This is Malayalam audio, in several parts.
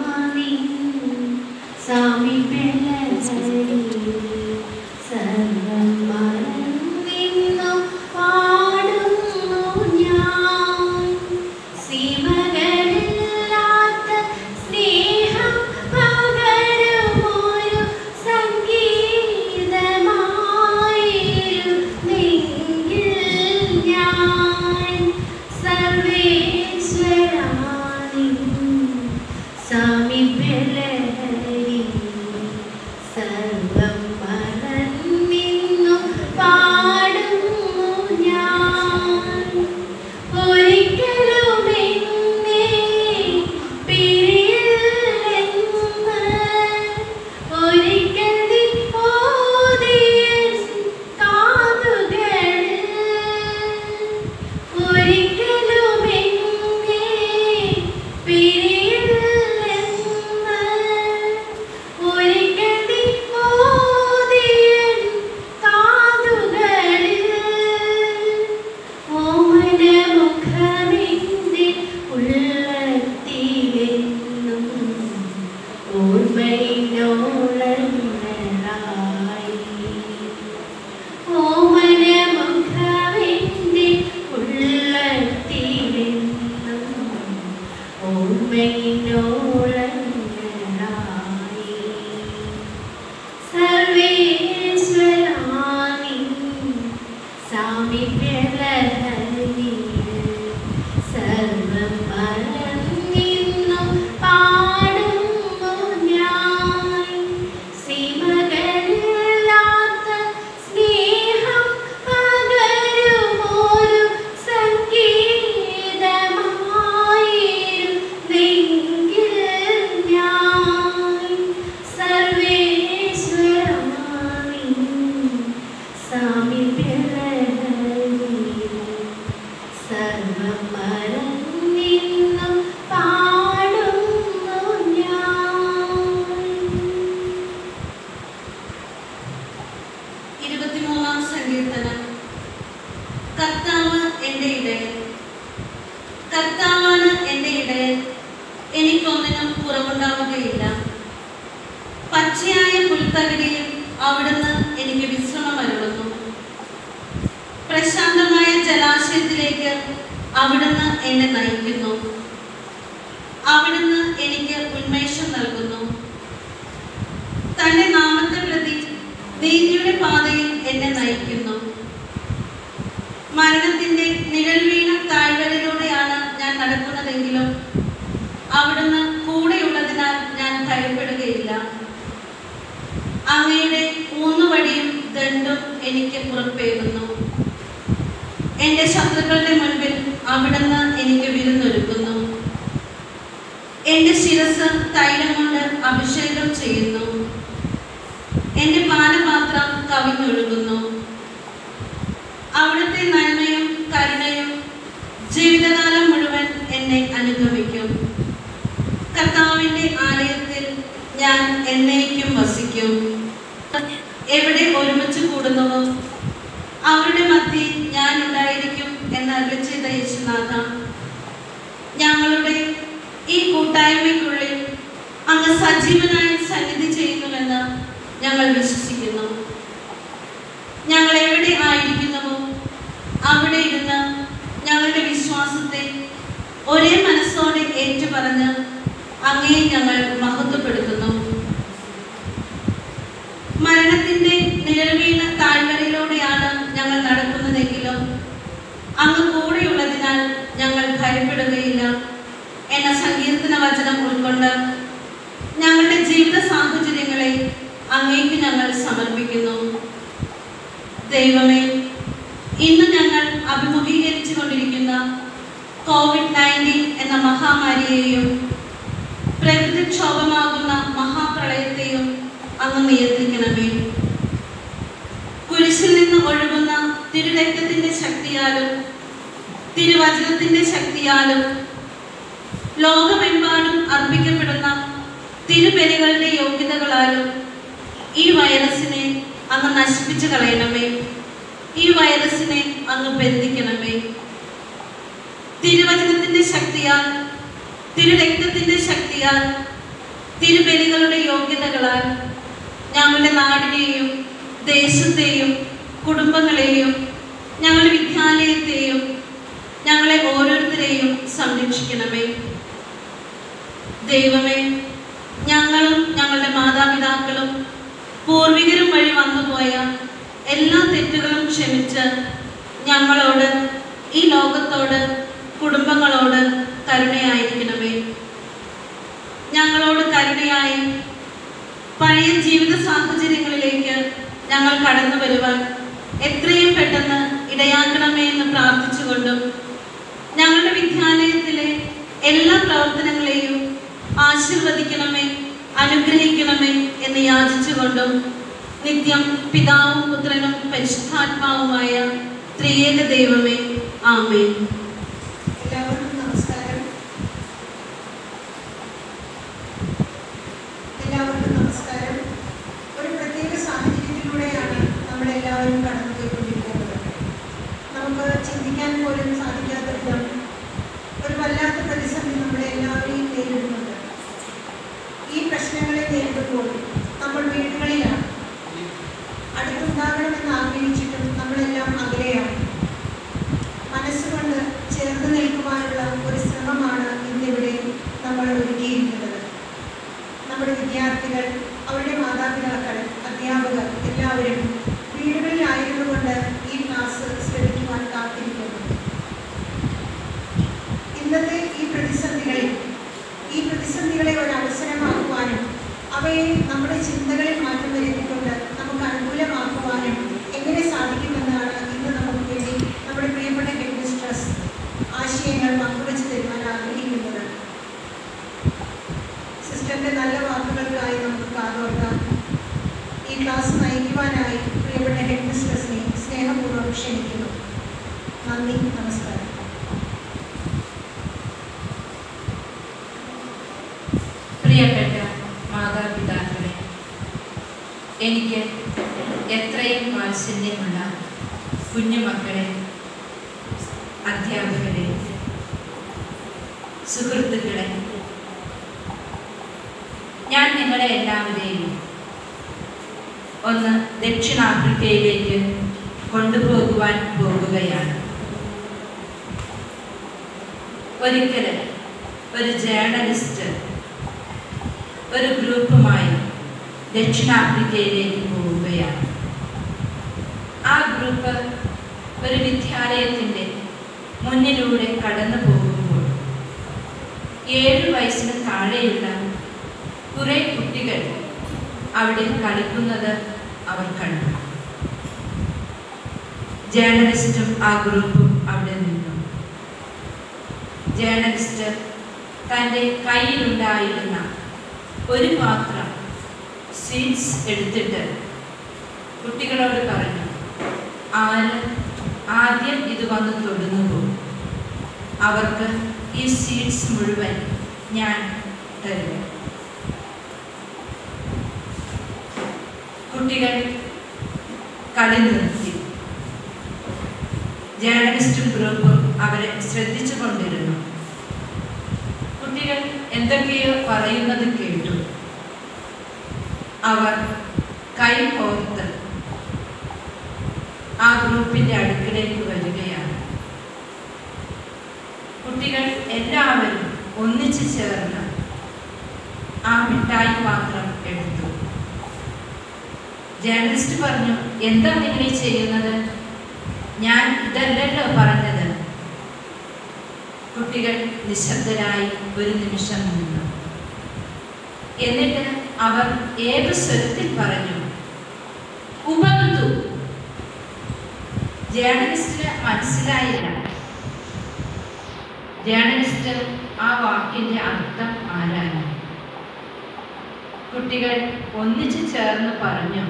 സർവം മറന്നിന്നു പാടുന്നു ഞാൻ സീമകളില്ലാത്ത സ്നേഹം പകരുമൊരു സംഗീതമായിരുന്നെങ്കിൽ ഞാൻ സർവേശ്വരാനിൻ സാമീപ്യലഹരി സർവം മറന്നിന്നു പാടുന്നു ഞാൻ ഒരിക്കലും എന്നെ പിരിയില്ലെന്ന് ഒരിക്കൽ നീ ഓതിയ കാതുകളിൽ ഒരിക്കലും എന്നെ പിരിയില്ലെന്ന് ഒരിക്കൽ നീ ഓതിയ കാതുകളിൽ ഓമനമുഖമെന്റെ ഉള്ളത്തിലെന്നും ഓർമ്മയിലോളങ്ങളായി ഓമനമുഖമെന്റെ ഉള്ളത്തിലെന്നും ഓർമ്മയിലോളങ്ങളായി സർവേശ്വരാനി സാമീപ്യലഹരി സർവം മറന്നിന്നു പാടുന്നു ഞാൻ സീമകളില്ലാത്ത സ്നേഹം പകരുമൊരു സംഗീതമായിരുന്നെങ്കിൽ ഞാൻ സർവേശ്വരാനി സർവം മറന്നിന്നു പാടുന്നു ഞാൻ ഇരുപത്തിമൂന്നാം സങ്കീർത്തനം കർത്താവ് എൻ്റെ ഇടയൻ കർത്താവാണ് എൻ്റെ ഇടയൻ എനിക്കൊന്നിനും കുറവുണ്ടാവുകയില്ല പച്ചയായ പുൽത്തകിടിയിൽ അവിടുന്ന് എനിക്ക് വിശ്രമം അരുളുന്നു പ്രശാന്തമായ ജലാശയത്തിലേക്ക് അവിടുന്ന് എന്നെ നയിക്കുന്നു അവിടുന്ന് എനിക്ക് ഉന്മേഷം നൽകുന്നു തന്റെ നാമത്തെ പ്രതി നീതിയുടെ പാതയിൽ എന്നെ നയിക്കുന്നു മരണത്തിന്റെ നിഴൽ വീണ താഴ്വരയിലൂടെയാണ് ഞാൻ നടക്കുന്നതെങ്കിലും അവിടുന്ന് കൂടെയുള്ളതിനാൽ ഞാൻ ഭയപ്പെടുകയില്ല അങ്ങയുടെ ഊന്നുവടിയും ദണ്ടും എനിക്ക് പുറപ്പേകുന്നു എന്റെ ശത്രുക്കളുടെ മുൻപിൽ അവിടുന്ന് എനിക്ക് വിരുന്നൊരുക്കുന്നു എന്റെ ശിരസ് തൈലം കൊണ്ട് അഭിഷേകം ചെയ്യുന്നു എന്റെ പാനപാത്രം കവിഞ്ഞൊഴുകുന്നു അവിടുത്തെ നന്മയും കരുണയും ജീവിതകാലം മുഴുവൻ എന്നെ അനുഗമിക്കും കർത്താവിന്റെ ആലയത്തിൽ ഞാൻ എന്നേക്കും വസിക്കും എവിടെ ഒരുമിച്ച് കൂടുന്നുവോ അവരുടെ മധ്യേ ഞാൻ ഉണ്ടായിരിക്കും എന്ന് അരുളി ചെയ്ത യേശുനാഥ ഞങ്ങളുടെ ഈ കൂട്ടായ്മയ്ക്കുള്ളിൽ അങ്ങ് സജീവനായി സന്നിധി ചെയ്യുന്നുവെന്ന് ഞങ്ങൾ വിശ്വസിക്കുന്നു ഞങ്ങൾ എവിടെ ആയിരിക്കുന്നുവോ അവിടെ ഇരുന്ന് ഞങ്ങളുടെ വിശ്വാസത്തെ ഒരേ മനസ്സോടെ ഏറ്റുപറഞ്ഞ് അങ്ങേ ഞങ്ങൾ മഹത്വപ്പെടുത്തുന്നു മരണത്തിന്റെ നിഴൽ വീണ താഴ്വരയിലൂടെയാണ് ഞങ്ങൾ നടക്കുന്നതെങ്കിലും അങ്ങ് കൂടെയുള്ളതിനാൽ ഞങ്ങൾ ഭയപ്പെടുകയില്ല എന്ന സങ്കീർത്തന വചനം ഉൾക്കൊണ്ട് ഞങ്ങളുടെ ജീവിത സാഹചര്യങ്ങളെ അങ്ങേക്ക് ഞങ്ങൾ സമർപ്പിക്കുന്നു ദൈവമേ ഇന്ന് ഞങ്ങൾ അഭിമുഖീകരിച്ചു കൊണ്ടിരിക്കുന്ന കോവിഡ് നയൻറ്റീൻ എന്ന മഹാമാരിയെയും പ്രകൃതിക്ഷോഭമാകുന്ന മഹാപ്രളയത്തെയും അങ്ങ് നിയന്ത്രിക്കണമേ കുരിശിൽ നിന്ന് ഒഴുകുന്ന തിരുരക്തത്തിന്റെ ശക്തിയാലും തിരുവചനത്തിന്റെ ശക്തിയാലും ലോകമെമ്പാടും അർപ്പിക്കപ്പെടുന്ന തിരുബലികളുടെ യോഗ്യതകളാലും ഈ വൈറസിനെ അങ്ങ് നശിപ്പിച്ചു കളയണമേ ഈ വൈറസിനെ അങ്ങ് ബന്ധിക്കണമേ തിരുവചനത്തിന്റെ ശക്തിയാൽ തിരുരക്തത്തിന്റെ ശക്തിയാൽ തിരുബലികളുടെ യോഗ്യതകളാൽ ഞങ്ങളുടെ നാടിനെയും ദേശത്തെയും കുടുംബങ്ങളെയും ഞങ്ങളുടെ വിദ്യാലയത്തെയും ഞങ്ങളെ ഓരോരുത്തരെയും സംരക്ഷിക്കണമേ ദൈവമേ ഞങ്ങളും ഞങ്ങളുടെ മാതാപിതാക്കളും പൂർവികരും വഴി വന്നുപോയ എല്ലാ തെറ്റുകളും ക്ഷമിച്ച് ഞങ്ങളോട് ഈ ലോകത്തോട് കുടുംബങ്ങളോട് കരുണയായിരിക്കണമേ ഞങ്ങളോട് കരുണയായി പഴയ ജീവിത സാഹചര്യങ്ങളിലേക്ക് ഞങ്ങൾ കടന്നു വരുവാൻ എത്രയും പെട്ടെന്ന് ഇടയാക്കണമേ എന്ന് പ്രാർത്ഥിച്ചുകൊണ്ടും ഞങ്ങളുടെ വിദ്യാലയത്തിലെ എല്ലാ പ്രവർത്തനങ്ങളെയും ആശീർവദിക്കണമേ അനുഗ്രഹിക്കണമേ എന്ന് യാചിച്ചുകൊണ്ടും നിത്യം പിതാവും പുത്രനും പരിശുദ്ധാത്മാവുമായ ത്രിയേക ദൈവമേ ആമേൻ എല്ലാവർക്കും നമസ്കാരം എല്ലാവർക്കും നമസ്കാരം ഒരു പ്രത്യേക സാഹചര്യത്തിലൂടെയാണ് നമ്മളെല്ലാവരും കടന്നുപോയിക്കൊണ്ടിരിക്കുന്നത് നമുക്ക് ചിന്തിക്കാൻ പോലും സാധിക്കാത്ത വിധം ഒരു വല്ലാത്ത പ്രതിസന്ധി നമ്മളെ എല്ലാവരെയും നേരിടുന്നുണ്ട് ഈ പ്രശ്നങ്ങളെ നേരിടുമ്പോൾ നമ്മൾ വീടുകളിലാണ് അടുത്തുണ്ടാകണമെന്ന് ആഗ്രഹിച്ചിട്ടും നമ്മളെല്ലാം അകലെയാണ് മനസ്സുകൊണ്ട് ചേർന്ന് നിൽക്കുവാനുള്ള ഒരു ശ്രമമാണ് ഇന്നിവിടെ നമ്മൾ ഒരുക്കിയിരിക്കുന്നത് നമ്മുടെ വിദ്യാർത്ഥികൾ അവരുടെ മാതാപിതാക്കൾ അധ്യാപകർ എല്ലാവരും വീടുകളിലായിരുന്നുകൊണ്ട് ഈ ക്ലാസ് ശ്രമിക്കുവാൻ കാത്തിരിക്കുന്നു ഇന്നത്തെ ഈ പ്രതിസന്ധികളിൽ ഈ പ്രതിസന്ധികളെ ഒരു അവസരമാക്കുവാനും അവയെ നമ്മുടെ ചിന്തകളിൽ മാറ്റം വരുത്തിക്കൊണ്ട് നമുക്ക് അനുകൂലമാക്കുവാനും എങ്ങനെ സാധിക്കുമെന്നാണ് ഇന്ന് നമുക്ക് വേണ്ടി നമ്മുടെ പ്രിയപ്പെട്ട ഹെഡ് മിസ്ട്രസ് ആശയങ്ങൾ പങ്കുവച്ച് തരുവാൻ ആഗ്രഹിക്കുന്നത് സിസ്റ്ററിന്റെ നല്ല വാക്കുകൾക്കായി നമുക്ക് കാതോർക്കാം ഈ ക്ലാസ് നയിക്കുവാനായി പ്രിയപ്പെട്ട ഹെഡ് മിസ്ട്രസിനെ സ്നേഹപൂർവ്വം ക്ഷണിക്കുന്നു നന്ദി നമസ്കാരം പ്രിയപ്പെട്ട മാതാപിതാക്കളെ എനിക്ക് എത്രയും വാത്സല്യമുള്ള കുഞ്ഞുമക്കളെ അധ്യാപകരെ സുഹൃത്തുക്കളെ ഞാൻ നിങ്ങളെ എല്ലാവരെയും ഒന്ന് ദക്ഷിണാഫ്രിക്കയിലേക്ക് കൊണ്ടുപോകുവാൻ പോകുകയാണ് ഒരിക്കൽ ഒരു ജേർണലിസ്റ്റ് ഒരു ഗ്രൂപ്പുമായി ദക്ഷിണാഫ്രിക്കയിലേക്ക് പോവുകയാണ് ആ ഗ്രൂപ്പ് ഒരു വിദ്യാലയത്തിൻ്റെ മുന്നിലൂടെ കടന്നു പോകുമ്പോൾ ഏഴ് വയസ്സിന് താഴെയുള്ള കുറേ കുട്ടികൾ അവിടെ കളിക്കുന്നത് അവർ കണ്ടു ജേർണലിസ്റ്റും ആ ഗ്രൂപ്പും അവിടെ നിന്നു ജേർണലിസ്റ്റ് തൻ്റെ കയ്യിലുണ്ടായിരുന്ന ഒരു പാത്രം സ്വീറ്റ്സ് എടുത്തിട്ട് കുട്ടികളോട് പറഞ്ഞു ആര് ആദ്യം ഇത് വന്ന് തൊടുന്നുവോ അവർക്ക് ഈ സ്വീറ്റ്സ് മുഴുവൻ ഞാൻ തരും കുട്ടികൾ കളി നിർത്തി ജേർണലിസ്റ്റും ഗ്രൂപ്പും അവരെ ശ്രദ്ധിച്ചു കൊണ്ടിരുന്നു കുട്ടികൾ എന്തൊക്കെയോ പറയുന്നത് കേട്ടു അവർ കൈ കോർത്ത് ആ ഗ്രൂപ്പിന്റെ അടുക്കിലേക്ക് വരികയാണ് കുട്ടികൾ എല്ലാവരും ഒന്നിച്ചു ചേർന്ന് ആ മിഠായി പാത്രം എടുത്തു ജേർണലിസ്റ്റ് പറഞ്ഞു എന്താ നിങ്ങൾ ഈ ചെയ്യുന്നത് ഞാൻ ഇതല്ലല്ലോ പറഞ്ഞത് കുട്ടികൾ നിശബ്ദരായി ഒരു നിമിഷം നിന്നു എന്നിട്ട് അവർ ഏത് സ്വരത്തിൽ പറഞ്ഞു ഉപന്തു ജേർണലിസ്റ്റിന് മനസ്സിലായില്ല ജേർണലിസ്റ്റ് ആ വാക്കിന്റെ അർത്ഥം ആരാഞ്ഞു കുട്ടികൾ ഒന്നിച്ചു ചേർന്ന് പറഞ്ഞു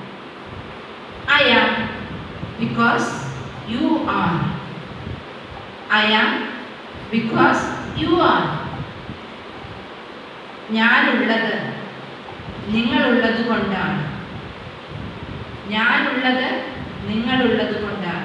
I am because you are I am because you are ഞാനുള്ളത് നിങ്ങളുള്ളത് കൊണ്ടാണ് ഞാനുള്ളത് നിങ്ങളുള്ളത് കൊണ്ടാണ്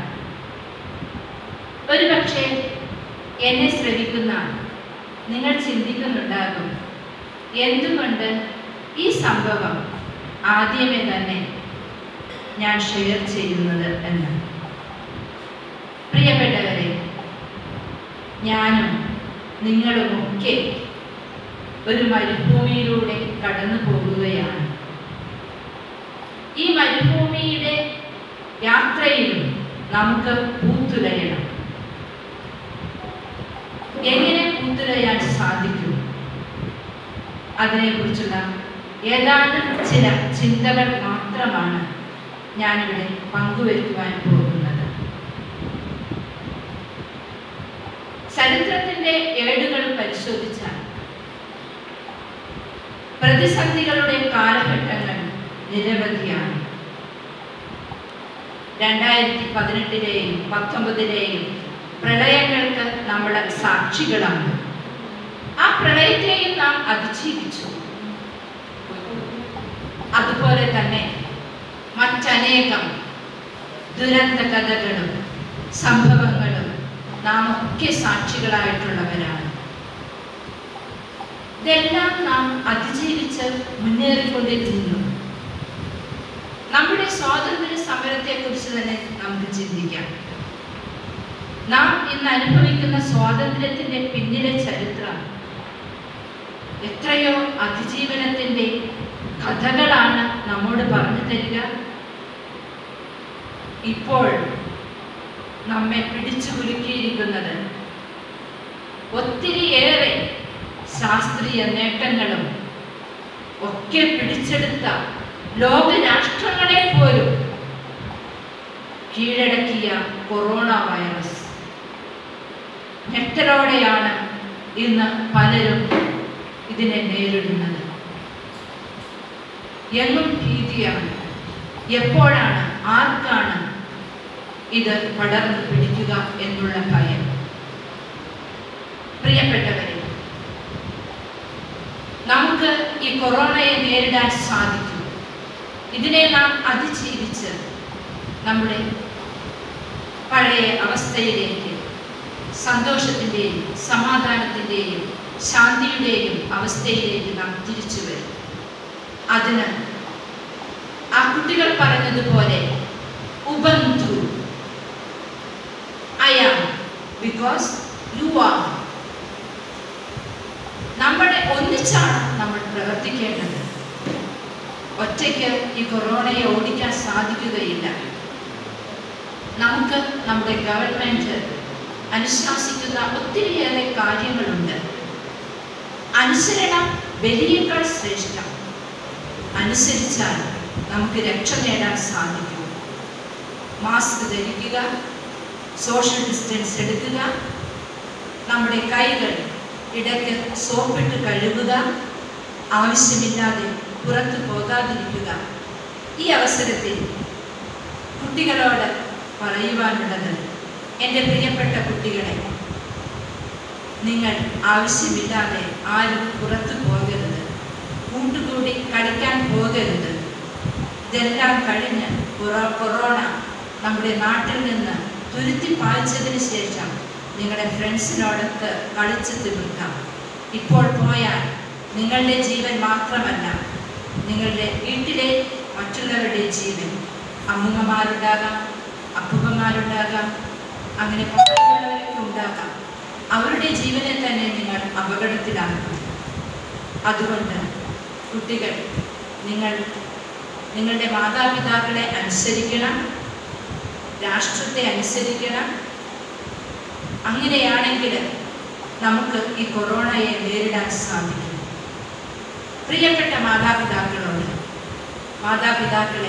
ഒരു പക്ഷേ എന്നെ ശ്രവിക്കുന്ന നിങ്ങൾ ചിന്തിക്കുന്നുണ്ടാകും എന്തുകൊണ്ട് ഈ സംഭവം ആദ്യമേ തന്നെ ഞാൻ ഷെയർ ചെയ്യുന്നത് എന്ന് പ്രിയപ്പെട്ടവരെ ഞാനും നിങ്ങളുമൊക്കെ ഒരു മരുഭൂമിയിലൂടെ കടന്നു പോകുകയാണ് ഈ മരുഭൂമിയുടെ യാത്രയിലും നമുക്ക് പൂത്തുലയണം എങ്ങനെ പൂത്തുലയാൻ സാധിക്കും അതിനെക്കുറിച്ചുള്ള ഏതാനും ചില ചിന്തകൾ മാത്രമാണ് ഞാനിവിടെ പങ്കുവയ്ക്കുവാൻ പോകുന്നത് ചരിത്രത്തിന്റെ ഏടുകൾ പരിശോധിച്ചാൽ പ്രതിസന്ധികളുടെ കാലഘട്ടങ്ങൾ നിരവധിയാണ് രണ്ടായിരത്തി പതിനെട്ടിലെയും പത്തൊമ്പതിലെയും പ്രളയങ്ങൾക്ക് നമ്മൾ സാക്ഷികളാണ് ആ പ്രളയത്തെയും നാം അതിജീവിച്ചു അതുപോലെ തന്നെ മറ്റനേകം ദുരന്ത കഥകളും സംഭവങ്ങളും നാം ഒക്കെ സാക്ഷികളായിട്ടുള്ളവരാണ് ഇതെല്ലാം നാം അതിജീവിച്ച് മുന്നേറിക്കൊണ്ടിരുന്നു നമ്മുടെ സ്വാതന്ത്ര്യ സമരത്തെ കുറിച്ച് തന്നെ നമുക്ക് ചിന്തിക്കാം നാം ഇന്ന് അനുഭവിക്കുന്ന സ്വാതന്ത്ര്യത്തിന്റെ പിന്നിലെ ചരിത്രം എത്രയോ അതിജീവനത്തിന്റെ കഥകളാണ് നമ്മോട് പറഞ്ഞു തരിക ഇപ്പോൾ നമ്മെ പിടിച്ചു കുലുക്കിയിരിക്കുന്നത് ഒത്തിരിയേറെ ശാസ്ത്രീയ നേട്ടങ്ങളും ഒക്കെ പിടിച്ചെടുത്ത ലോകരാഷ്ട്രങ്ങളെ പോലും കീഴടക്കിയ കൊറോണ വൈറസ് ഞെട്ടലോടെയാണ് ഇന്ന് പലരും ഇതിനെ നേരിടുന്നത് എങ്ങും ഭീതിയാണ് എപ്പോഴാണ് ആർക്കാണ് ഇത് പടർന്നു പിടിക്കുക എന്നുള്ള ഭയം പ്രിയപ്പെട്ടവരെ നമുക്ക് ഈ കൊറോണയെ നേരിടാൻ സാധിക്കും ഇതിനെ നാം അതിജീവിച്ച് നമ്മുടെ പഴയ അവസ്ഥയിലേക്ക് സന്തോഷത്തിൻ്റെയും സമാധാനത്തിൻ്റെയും ശാന്തിയുടെയും അവസ്ഥയിലേക്ക് നാം തിരിച്ചു വരും അതിന് ആ കുട്ടികൾ പറഞ്ഞതുപോലെ ubuntu I am because you are നമ്മളെ ഒന്നിച്ചാണ് നമ്മൾ പ്രവർത്തിക്കേണ്ടത് ഒറ്റയ്ക്ക് ഈ കൊറോണയെ ഓടിക്കാൻ സാധിക്കുകയില്ല നമുക്ക് നമ്മുടെ ഗവൺമെന്റ് അനുശാസിക്കുന്ന ഒത്തിരിയേറെ കാര്യങ്ങളുണ്ട് അനുസരണം ബലിയേക്കാൾ ശ്രേഷ്ഠം അനുസരിച്ചാൽ നമുക്ക് രക്ഷ നേടാൻ സാധിക്കും മാസ്ക് ധരിക്കുക സോഷ്യൽ ഡിസ്റ്റൻസ് എടുക്കുക നമ്മുടെ കൈകൾ ഇടയ്ക്ക് സോപ്പിട്ട് കഴുകുക ആവശ്യമില്ലാതെ പുറത്തു പോകാതിരിക്കുക ഈ അവസരത്തിൽ കുട്ടികളോട് പറയുവാനുള്ളത് എൻ്റെ പ്രിയപ്പെട്ട കുട്ടികളെ നിങ്ങൾ ആവശ്യമില്ലാതെ ആരും പുറത്തു പോകരുത് കൂട്ടുകൂടി കളിക്കാൻ പോകരുത് ഇതെല്ലാം കഴിഞ്ഞ് കൊറോ- കൊറോണ നമ്മുടെ നാട്ടിൽ നിന്ന് തുരുത്തി പായിച്ചതിന് ശേഷം നിങ്ങളുടെ ഫ്രണ്ട്സിനോടൊത്ത് കളിച്ച് തീർക്കാം ഇപ്പോൾ പോയാൽ നിങ്ങളുടെ ജീവൻ മാത്രമല്ല നിങ്ങളുടെ വീട്ടിലെ മറ്റുള്ളവരുടെ ജീവൻ അമ്മൂമ്മമാരുണ്ടാകാം അപ്പൂപ്പന്മാരുണ്ടാകാം അങ്ങനെ പ്രായമുള്ളവരൊക്കെ ഉണ്ടാകാം അവരുടെ ജീവനെ തന്നെ നിങ്ങൾ അപകടത്തിലാക്കും അതുകൊണ്ട് കുട്ടികൾ നിങ്ങൾ നിങ്ങളുടെ മാതാപിതാക്കളെ അനുസരിക്കണം രാഷ്ട്രത്തെ അനുസരിക്കണം അങ്ങനെയാണെങ്കിൽ നമുക്ക് ഈ കൊറോണയെ നേരിടാൻ സാധിക്കും പ്രിയപ്പെട്ട മാതാപിതാക്കളോട് മാതാപിതാക്കളെ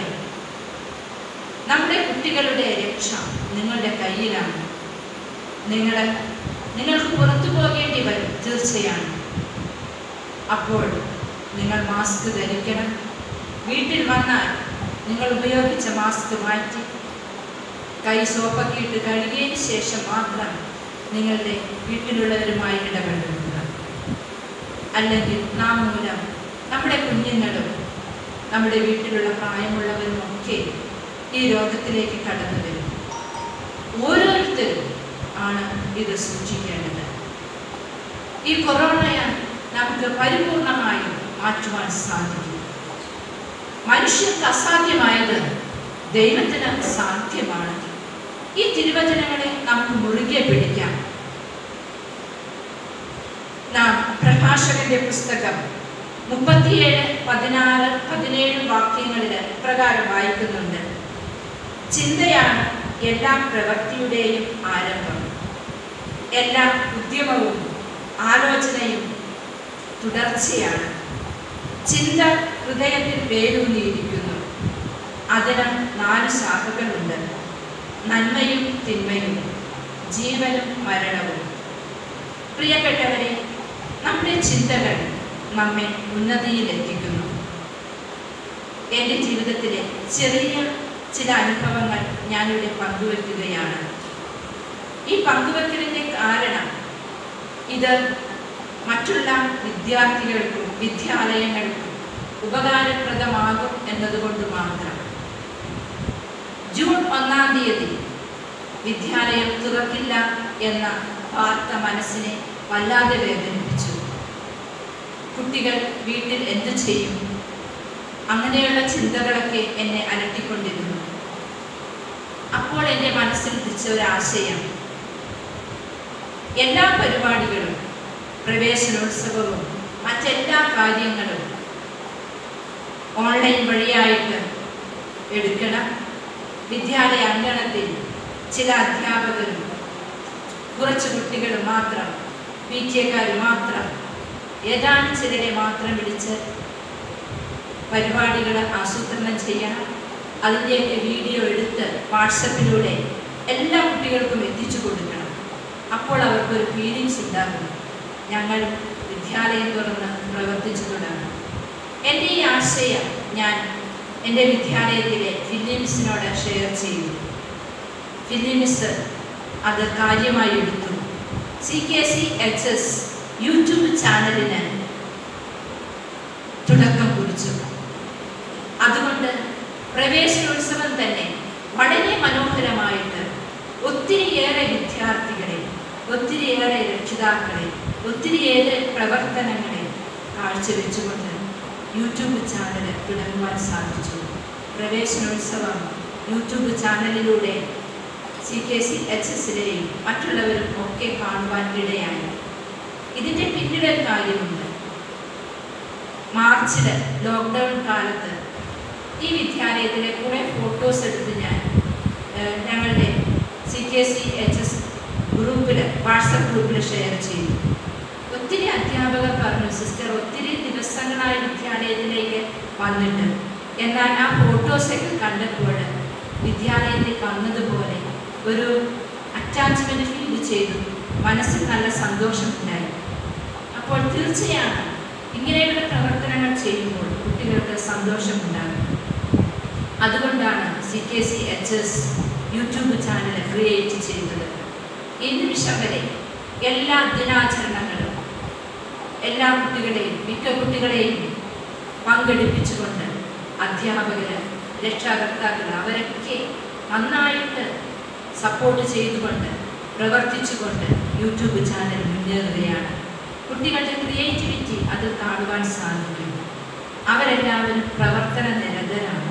നമ്മുടെ കുട്ടികളുടെ രക്ഷ നിങ്ങളുടെ കയ്യിലാണ് നിങ്ങൾ നിങ്ങൾക്ക് പുറത്തു പോകേണ്ടി വരും തീർച്ചയാണ് അപ്പോൾ നിങ്ങൾ മാസ്ക് ധരിക്കണം വീട്ടിൽ വന്നാൽ നിങ്ങൾ ഉപയോഗിച്ച മാസ്ക് മാറ്റി കൈ സോപ്പൊക്കെ ഇട്ട് കഴുകിയതിന് ശേഷം മാത്രം നിങ്ങളുടെ വീട്ടിലുള്ളവരുമായി ഇടപെടുക അല്ലെങ്കിൽ നാം മൂലം നമ്മുടെ കുഞ്ഞുങ്ങളും നമ്മുടെ വീട്ടിലുള്ള പ്രായമുള്ളവരും ഒക്കെ ഈ രോഗത്തിലേക്ക് കടന്നു വരും ഓരോരുത്തരും ആണ് ഇത് സൂക്ഷിക്കേണ്ടത് ഈ കൊറോണ നമുക്ക് പരിപൂർണമായും മാറ്റുവാൻ സാധിക്കും മനുഷ്യർക്ക് അസാധ്യമായത് ദൈവത്തിന് സാധ്യമാണ് ഈ തിരുവചനങ്ങളെ നമുക്ക് മുറുകെ പിടിക്കാം നാം പ്രഭാഷകന്റെ പുസ്തകം മുപ്പത്തിയേഴ് പതിനാറ് പതിനേഴ് വാക്യങ്ങളിൽ പ്രകാരം വായിക്കുന്നുണ്ട് ചിന്തയാണ് എല്ലാ പ്രവൃത്തിയുടെയും ആരംഭം എല്ലാ ഉദ്യമവും ആലോചനയും തുടർച്ചയാണ് ചിന്ത ഹൃദയത്തിൽ വേരൂന്നിയിരിക്കുന്നു അതിന് നാല് ശാഖകളുണ്ട് നന്മയും തിന്മയും ജീവനും മരണവും പ്രിയപ്പെട്ടവരെ നമ്മുടെ ചിന്തകൾ നമ്മെ ഉന്നതിയിലെത്തിക്കുന്നു എൻ്റെ ജീവിതത്തിലെ ചെറിയ ചില അനുഭവങ്ങൾ ഞാനിവിടെ പങ്കുവെക്കുകയാണ് ഈ പങ്കുവെക്കലിൻ്റെ കാരണം ഇത് മറ്റുള്ള വിദ്യാർത്ഥികൾക്കും വിദ്യാലയങ്ങൾക്കും ഉപകാരപ്രദമാകും എന്നതുകൊണ്ട് മാത്രം ജൂൺ ഒന്നാം തീയതി വിദ്യാലയം തുറക്കില്ല എന്ന വാർത്ത മനസ്സിനെ വല്ലാതെ വേദനിപ്പിച്ചു കുട്ടികൾ വീട്ടിൽ എന്തു ചെയ്യും അങ്ങനെയുള്ള ചിന്തകളൊക്കെ എന്നെ അലട്ടിക്കൊണ്ടിരുന്നു അപ്പോൾ എൻ്റെ മനസ്സിൽ ഉദിച്ച ഒരാശയം എല്ലാ പരിപാടികളും പ്രവേശനോത്സവവും മറ്റെല്ലാ കാര്യങ്ങളും ഓൺലൈൻ വഴിയായിട്ട് എടുക്കണം വിദ്യാലയ അങ്കണത്തിൽ ചില അധ്യാപകരും കുറച്ച് കുട്ടികൾ മാത്രം പി ടി എക്കാർ മാത്രം ഏതാനും ചിലരെ മാത്രം വിളിച്ച് പരിപാടികൾ ആസൂത്രണം ചെയ്യണം അതിൻ്റെയൊക്കെ വീഡിയോ എടുത്ത് വാട്സപ്പിലൂടെ എല്ലാ കുട്ടികൾക്കും എത്തിച്ചു കൊടുക്കണം അപ്പോൾ അവർക്കൊരു ഫീലിങ്സ് ഉണ്ടാകും ഞങ്ങൾ വിദ്യാലയം തുറന്ന് പ്രവർത്തിച്ചു തുടങ്ങും എൻ്റെ ഈ ആശയം ഞാൻ എൻ്റെ വിദ്യാലയത്തിലെ ഫിലിംസിനോട് ഷെയർ ചെയ്തു ഫിലിംസ് അത് കാര്യമായി എടുത്തു C K C H S YouTube ചാനലിന് തുടക്കം കുറിച്ചു അതുകൊണ്ട് പ്രവേശനോത്സവം തന്നെ വളരെ മനോഹരമായിട്ട് ഒത്തിരിയേറെ വിദ്യാർത്ഥികളെ ഒത്തിരിയേറെ രക്ഷിതാക്കളെ ഒത്തിരിയേറെ പ്രവർത്തനങ്ങളെ കാഴ്ചവെച്ചുകൊണ്ട് യൂട്യൂബ് ചാനൽ തുടങ്ങുവാൻ സാധിച്ചു പ്രവേശനോത്സവം യൂട്യൂബ് ചാനലിലൂടെ സി കെ സി എച്ച് എസിലെയും മറ്റുള്ളവരും ഒക്കെ കാണുവാൻ ഇടയായി ഇതിൻ്റെ പിന്നിലൊരു കാര്യമുണ്ട് മാർച്ചിൽ ലോക്ക്ഡൗൺ കാലത്ത് ഈ വിദ്യാലയത്തിലെ കുറേ ഫോട്ടോസ് എടുത്ത് ഞാൻ ഏഹ്, ഞങ്ങളുടെ C K C H S ഗ്രൂപ്പിൽ വാട്സപ്പ് ഗ്രൂപ്പിൽ ഷെയർ ചെയ്തു ഒത്തിരി അധ്യാപകർ പറഞ്ഞു സിസ്റ്റർ ഒത്തിരി ദിവസങ്ങളായി വിദ്യാലയത്തിലേക്ക് വന്നിട്ട് എന്നാൽ ആ ഫോട്ടോസൊക്കെ കണ്ടപ്പോൾ വിദ്യാലയത്തിൽ വന്നതുപോലെ ഒരു അറ്റാച്ച്മെൻറ്റ് ഫീൽ ചെയ്തു മനസ്സിൽ നല്ല സന്തോഷമുണ്ടായി അപ്പോൾ തീർച്ചയാണ് ഇങ്ങനെയുള്ള പ്രവർത്തനങ്ങൾ ചെയ്യുമ്പോൾ കുട്ടികൾക്ക് സന്തോഷമുണ്ടാകും അതുകൊണ്ടാണ് C K C H S YouTube channel create ചെയ്തത് ഈ നിമിഷം വരെ എല്ലാ ദിനാചരണങ്ങളും എല്ലാ കുട്ടികളെയും മിക്ക കുട്ടികളെയും പങ്കെടുപ്പിച്ചുകൊണ്ട് അധ്യാപകർ രക്ഷാകർത്താക്കൾ അവരൊക്കെ നന്നായിട്ട് സപ്പോർട്ട് ചെയ്തുകൊണ്ട് പ്രവർത്തിച്ചുകൊണ്ട് യൂട്യൂബ് ചാനൽ മുന്നേറുകയാണ് കുട്ടികളുടെ ക്രിയേറ്റിവിറ്റി അത് കാണുവാൻ സാധിക്കും അവരെല്ലാവരും പ്രവർത്തന നിരതരാണ്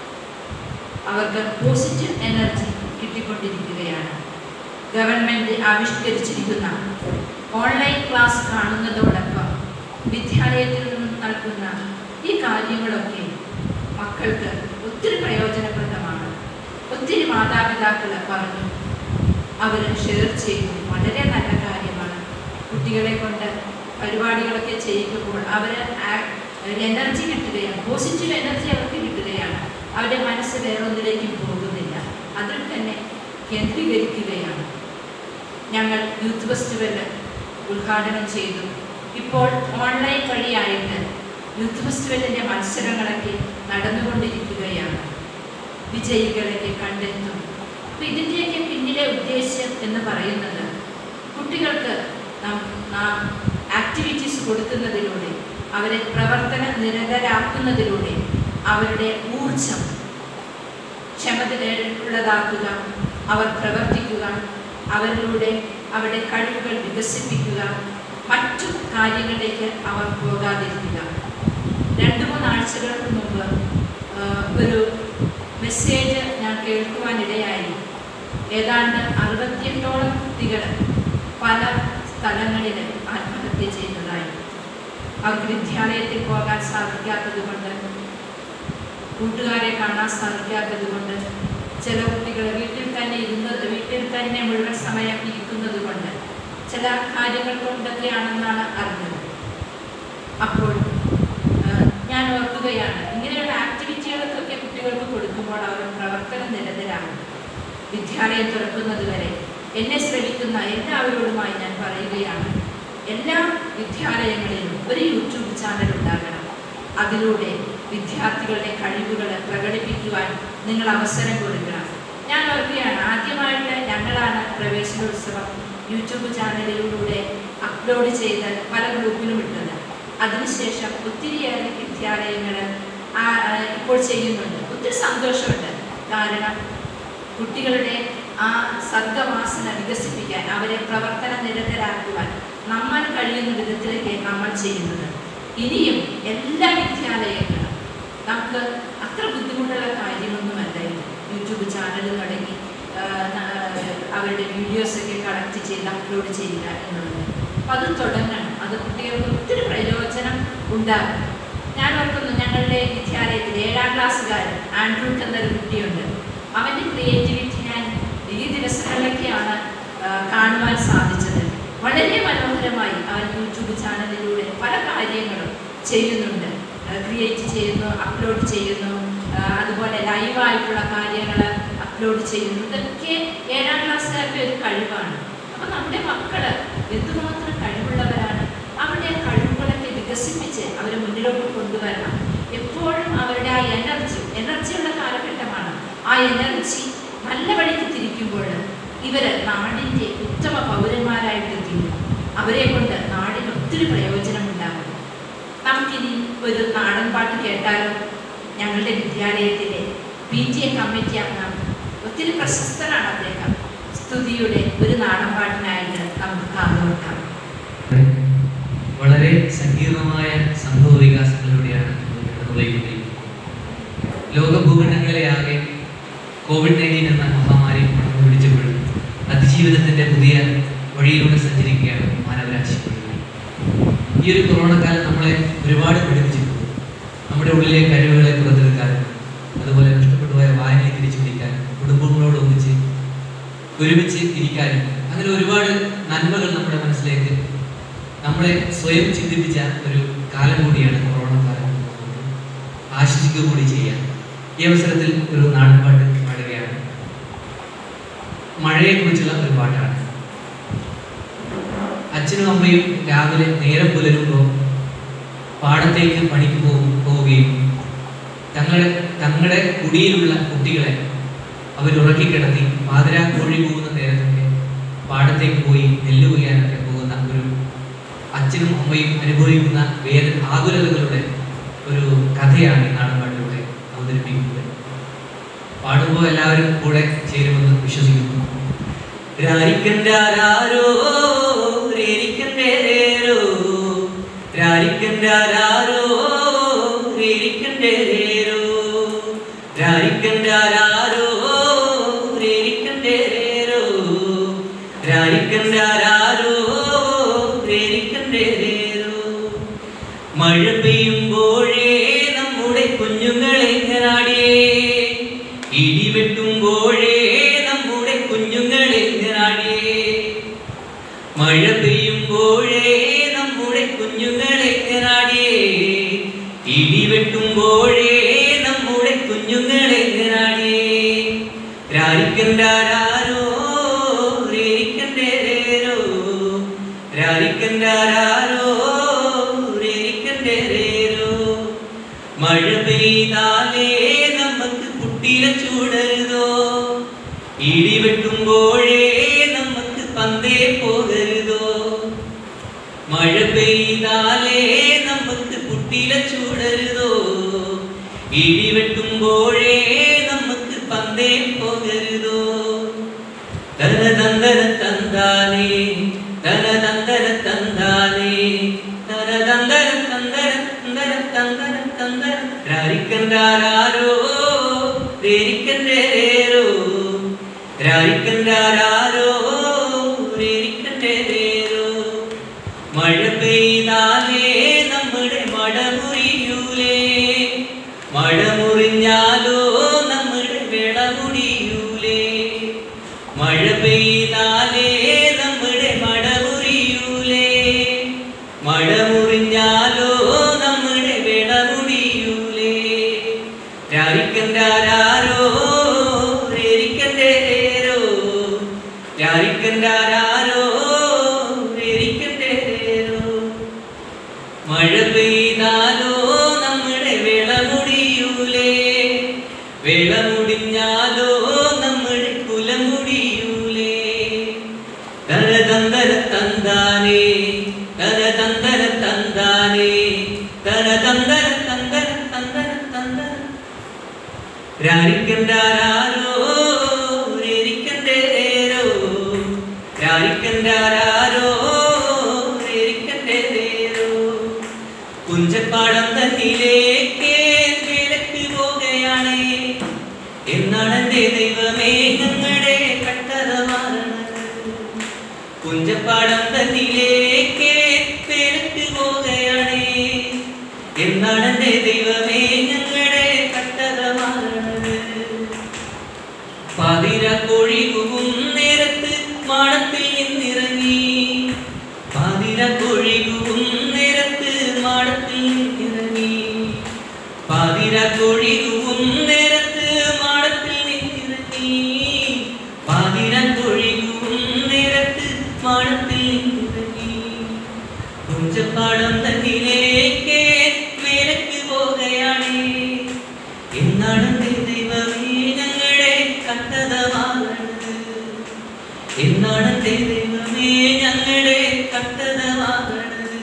അവർക്ക് പോസിറ്റീവ് എനർജി കിട്ടിക്കൊണ്ടിരിക്കുകയാണ് ഗവൺമെൻറ് ആവിഷ്കരിച്ചിരിക്കുന്ന ഓൺലൈൻ ക്ലാസ് കാണുന്നതോടൊപ്പം വിദ്യാലയത്തിൽ നിന്നും നൽകുന്ന ഈ കാര്യങ്ങളൊക്കെ മക്കൾക്ക് ഒത്തിരി പ്രയോജനപ്രദമാണ് ഒത്തിരി മാതാപിതാക്കൾ പറഞ്ഞു അവർ ഷെയർ ചെയ്തു വളരെ നല്ല കാര്യമാണ് കുട്ടികളെ കൊണ്ട് പരിപാടികളൊക്കെ ചെയ്യിക്കുമ്പോൾ അവർ എനർജി കിട്ടുകയാണ് പോസിറ്റീവ് എനർജി അവർക്ക് കിട്ടുകയാണ് അവരുടെ മനസ്സ് വേറൊന്നിലേക്കും പോകുന്നില്ല അതിൽ തന്നെ കേന്ദ്രീകരിക്കുകയാണ് ഞങ്ങൾ യൂത്ത് ഫെസ്റ്റിവൽ ഉദ്ഘാടനം ചെയ്തു ഇപ്പോൾ ഓൺലൈൻ വഴിയായിട്ട് യൂത്ത് ഫെസ്റ്റിവലിൻ്റെ മത്സരങ്ങളൊക്കെ നടന്നുകൊണ്ടിരിക്കുകയാണ് വിജയികളൊക്കെ കണ്ടെത്തും അപ്പം ഇതിൻ്റെയൊക്കെ പിന്നിലെ ഉദ്ദേശ്യം എന്ന് പറയുന്നത് കുട്ടികൾക്ക് നാം നാം ആക്ടിവിറ്റീസ് കൊടുക്കുന്നതിലൂടെ അവരെ പ്രവർത്തന നിരതരാക്കുന്നതിലൂടെ അവരുടെ ഊർജം ക്ഷമതയുള്ളതാക്കുക അവർ പ്രവർത്തിക്കുക അവരിലൂടെ അവരുടെ കഴിവുകൾ വികസിപ്പിക്കുക മറ്റു കാര്യങ്ങളിലേക്ക് അവർ പോകാതിരിക്കുക രണ്ട് മൂന്നാഴ്ചകൾക്ക് മുമ്പ് ആ, ഒരു മെസ്സേജ് ഞാൻ കേൾക്കുവാനിടയായി ഏതാണ്ട് അറുപത്തിയെട്ടോളം കുട്ടികൾ പല സ്ഥലങ്ങളിൽ ആത്മഹത്യ ചെയ്യുന്നതായി അവർക്ക് വിദ്യാലയത്തിൽ പോകാൻ സാധിക്കാത്തത് കൊണ്ട് കൂട്ടുകാരെ കാണാൻ സാധിക്കാത്തത് കൊണ്ട് ചില കുട്ടികൾ വീട്ടിൽ തന്നെ ഇരുന്നത് വീട്ടിൽ തന്നെ മുഴുവൻ സമയം ഇരിക്കുന്നത് കൊണ്ട് ചില കാര്യങ്ങൾ കൊണ്ടൊക്കെയാണെന്നാണ് അറിഞ്ഞത് അപ്പോൾ ആ, ഞാൻ ഓർക്കുകയാണ് ഇങ്ങനെയുള്ള ആക്ടിവിറ്റികൾക്കൊക്കെ കുട്ടികൾക്ക് കൊടുക്കുമ്പോൾ അവർ പ്രവർത്തന നിരതരാണ് വിദ്യാലയം തുറക്കുന്നത് വരെ എന്നെ ശ്രമിക്കുന്ന എല്ലാവരോടുമായി ഞാൻ പറയുകയാണ് എല്ലാ വിദ്യാലയങ്ങളിലും ഒരു യൂട്യൂബ് ചാനൽ ഉണ്ടാകണം അതിലൂടെ വിദ്യാർത്ഥികളുടെ കഴിവുകൾ പ്രകടിപ്പിക്കുവാൻ നിങ്ങൾ അവസരം കൊടുക്കണം ഞാൻ ഓർക്കുകയാണ് ആദ്യമായിട്ട് ഞങ്ങളാണ് പ്രവേശനോത്സവം യൂട്യൂബ് ചാനലിലൂടെ അപ്ലോഡ് ചെയ്ത് പല ഗ്രൂപ്പിലും ഇട്ടത് അതിനുശേഷം ഒത്തിരിയേറെ വിദ്യാലയങ്ങൾ ഇപ്പോൾ ചെയ്യുന്നുണ്ട് ഒത്തിരി സന്തോഷമുണ്ട് കാരണം കുട്ടികളുടെ ആ സർഗവാസന വികസിപ്പിക്കാൻ അവരെ പ്രവർത്തന നിരതരാക്കുവാൻ നമ്മൾ കഴിയുന്ന വിധത്തിലേക്ക് നമ്മൾ ചെയ്യുന്നത് ഇനിയും എല്ലാ വിദ്യാലയങ്ങളും നമുക്ക് അത്ര ബുദ്ധിമുട്ടുള്ള കാര്യമൊന്നുമല്ല ഇത് യൂട്യൂബ് ചാനൽ തുടങ്ങി ആ, ന- അവരുടെ വീഡിയോസൊക്കെ കളക്ട് ചെയ്ത് അപ്ലോഡ് ചെയ്യുക എന്നുള്ളത് അപ്പം അത് തുടങ്ങണം അത് കുട്ടികൾക്ക് ഒത്തിരി പ്രയോജനം ഉണ്ടാകും ഞാൻ ഓർക്കുന്നു ഞങ്ങളുടെ വിദ്യാലയത്തിൽ ഏഴാം ക്ലാസ്സുകാരൻ ആൻഡ്രൂട്ട് എന്നൊരു കുട്ടിയുണ്ട് അവൻ്റെ ക്രിയേറ്റിവിറ്റി ഞാൻ ഈ ദിവസങ്ങളിലൊക്കെയാണ് ആ, കാണുവാൻ സാധിച്ചത് വളരെ മനോഹരമായി അവൻ യൂട്യൂബ് ചാനലിലൂടെ പല കാര്യങ്ങളും ചെയ്യുന്നുണ്ട് ക്രിയേറ്റ് ചെയ്യുന്നു അപ്ലോഡ് ചെയ്യുന്നു ആ, അതുപോലെ ലൈവായിട്ടുള്ള കാര്യങ്ങൾ അപ്ലോഡ് ചെയ്യുന്നു ഇതൊക്കെ ഏഴാം ക്ലാസ്സുകാരുടെ ഒരു കഴിവാണ് അപ്പം നമ്മുടെ മക്കൾ എന്തുമാത്രം കഴിവുള്ളവരാണ് അവരുടെ ആ കഴിവുകളൊക്കെ വികസിപ്പിച്ച് അവരെ മുന്നിലോട്ട് കൊണ്ടുവരണം എപ്പോഴും അവരുടെ ആ എനർജി എനർജിയുള്ള കാലഘട്ടമാണ് ആ എനർജി നല്ല വഴിക്ക് തിരിക്കുമ്പോൾ ഇവര് നാടിൻ്റെ ഉത്തമ പൗരന്മാരായിട്ട് തീരും അവരെ കൊണ്ട് നാടിന് ഒത്തിരി പ്രയോജനമുണ്ടാകും നമുക്കിനി ഒരു നാടൻ പാട്ട് കേട്ടാലോ ഞങ്ങളുടെ വിദ്യാലയത്തിലെ പി ടി എ കമ്മിറ്റി അംഗം ഒത്തിരി പ്രശസ്തനാണ് അദ്ദേഹം സ്തുതിയുടെ ഒരു നാടൻ പാട്ടിനായിട്ട് നമുക്ക് കാതോർക്കാം വളരെ സങ്കീർണമായ സംഭവ വികാസങ്ങളിലൂടെയാണ് നമ്മൾ കടന്നുപോയിക്കൊണ്ടിരിക്കുന്നത് ലോക ഭൂഖണ്ഡങ്ങളിലെ ആകെ കോവിഡ് നയൻറ്റീൻ എന്ന മഹാമാരി പടർന്നു പിടിച്ചപ്പോഴും അതിജീവനത്തിന്റെ പുതിയ വഴിയിലൂടെ സഞ്ചരിക്കുകയാണ് മാനവരാശി മുഴുവൻ. ഈ ഒരു കൊറോണ കാലം നമ്മളെ ഒരുപാട് പഠിപ്പിച്ചിട്ടുണ്ട് നമ്മുടെ ഉള്ളിലെ കഴിവുകളെ പുറത്തെടുക്കാനും അതുപോലെ നഷ്ടപ്പെട്ടു പോയ വായനയെ തിരിച്ചു പിടിക്കാനും കുടുംബങ്ങളോട് ഒന്നിച്ച് ഒരുമിച്ച് ഇരിക്കാനും അങ്ങനെ ഒരുപാട് നന്മകൾ നമ്മുടെ മനസ്സിലേക്ക് നമ്മളെ സ്വയം ചിന്തിപ്പിച്ച ഒരു കാലം കൂടിയാണ് കൊറോണ കാലം എന്ന് നമുക്ക് ആശ്വസിക്കുക കൂടി ചെയ്യാം ഈ അവസരത്തിൽ ഒരു നാടൻ പാട്ട് പാടുകയാണ് മഴയെക്കുറിച്ചുള്ള ഒരു പാട്ടാണ് അച്ഛനും അമ്മയും രാവിലെ നേരം പുലരുമ്പോൾ പാടത്തേക്ക് പണിക്ക് പോകും പോവുകയും തങ്ങളുടെ തങ്ങളുടെ കുടിയിലുള്ള കുട്ടികളെ അവർ ഉറക്കിക്കിടത്തി പാതിരാ കോഴി പോകുന്ന നേരത്തൊക്കെ പാടത്തേക്ക് പോയി നെല്ല് കൊയ്യാനൊക്കെ പോകുന്ന ഒരു അച്ഛനും അമ്മയും അനുഭവിക്കുന്ന വേദന ആകുലതകളുടെ ഒരു കഥയാണ് ഈ നാടൻപാട്ടിലൂടെ അവതരിപ്പിക്കുന്നത് പാടുമ്പോൾ എല്ലാവരും കൂടെ ചേരുമെന്ന് വിശ്വസിക്കുന്നു രാരിക്കൻരാരോ രേരിക്കൻരേരോ രാരിക്കൻരാരോ രേരിക്കൻരേരോ രാരിക്കൻരാരോ രേരിക്കൻരേരോ രാരിക്കൻരാരോ രേരിക്കൻരേരോ മഴ പെയ്യുമ്പോഴേ നമ്മുടെ കുഞ്ഞുങ്ങളെ എങ്ങനാടിയേ ഇടിവെട്ടുമ്പോഴേ നമ്മുടെ കുഞ്ഞുങ്ങളെ എങ്ങനാടിയേ മഴ പെയ്യുമ്പോഴേ നമ്മുടെ കുഞ്ഞുങ്ങളെ എങ്ങനാടിയേ ഇടിവെട്ടുമ്പോഴേ നമ്മുടെ കുഞ്ഞുങ്ങളെ എങ്ങനാടിയേ രാരിക്കണ്ടാരോ രേരിക്കണ്ടേരോ രാരിക്കണ്ടാരോ രേരിക്കണ്ടേരോ മഴ പെയ്താലേ നമുക്ക് കുട്ടില ചൂടരുതോ ഇടിവെട്ടുമ്പോഴേ നമുക്ക് പന്തേ പോകരുതോ മഴ പെയ്താലേ നമുക്ക് കുട്ടില ചൂടരുതോ ഇടിവെട്ടുമ്പോഴേ നമുക്ക് പന്തേ പോകരുതോ തന തന്തന തന്താനേ തന തന്തന തന്താനേ തന്തന തന്തന രാരിക്കണ്ടാരോ രേരിക്കണ്ടേരോ രാരിക്കണ്ടാരോ രേരിക്കണ്ടേരോ മഴ പെയ്താലേ നമ്മുടെ മഴ മുറിയൂലേ മഴ മുറിഞ്ഞാലോ നമ്മുടെ വിള മുടിയൂലേ മഴ പെയ്താലേ നമ്മുടെ മഴ മുറിയൂലേ മഴ മുറിഞ്ഞാലോ നമ്മുടെ വിള മുടിയൂലേ രാരിക്കണ്ടാരോ രേരിക്കണ്ടേരോ രാരിക്കണ്ടാരോ രേരിക്കണ്ടേരോ മഴ പെയ്താലോ നമ്മുടെ വിള മുടിയൂലേ വിള മുടിഞ്ഞാലോ നമ്മുടെ കുലം മുടിയൂലേ തന തന്തന തന്താനേ തന തന്തന തന്താനേ തന തന്തന തന്തന തന്തന തന്തന രാരിക്കണ്ടാരോ രേരിക്കണ്ടേരോ രാരിക്കണ്ടാരോ രേരിക്കണ്ടേരോ കുഞ്ചപ്പാടം തന്നിലേക്ക് വിലക്ക് പോകുകയാണ് എന്നാണ് എൻ്റെ ദൈവമേ ഞങ്ങളുടെ കട്ടത മാറണത് കുഞ്ചപ്പാടം തന്നിലേക്ക് വിലക്ക് പോകുകയാണ് എന്നാണ് എൻ്റെ ദൈവമേ ഞങ്ങളുടെ കട്ടത മാറണത് പാതിര കൊഴികും നേരത്ത് മാടത്തിൽ നിന്നിറങ്ങി പാതിര കൊഴികും നേരത്ത് മാടത്തിൽ നിന്നിറങ്ങി പാതിര കൊഴികും നേരത്ത് മാടത്തിൽ നിന്നിറങ്ങി പാതിര കൊഴികും നേരത്ത് മാടത്തിൽ നിന്നിറങ്ങി കുഞ്ചപ്പാടം തന്നിലേക്ക് വേലക്ക് പോകുകയാണ് എന്നാണ് എൻ്റെ ദൈവമേ ഞങ്ങളുടെ കട്ടത മാറണത് എന്നാണ് എൻ്റെ ദൈവമേ ഞങ്ങളുടെ കട്ടത മാറണത്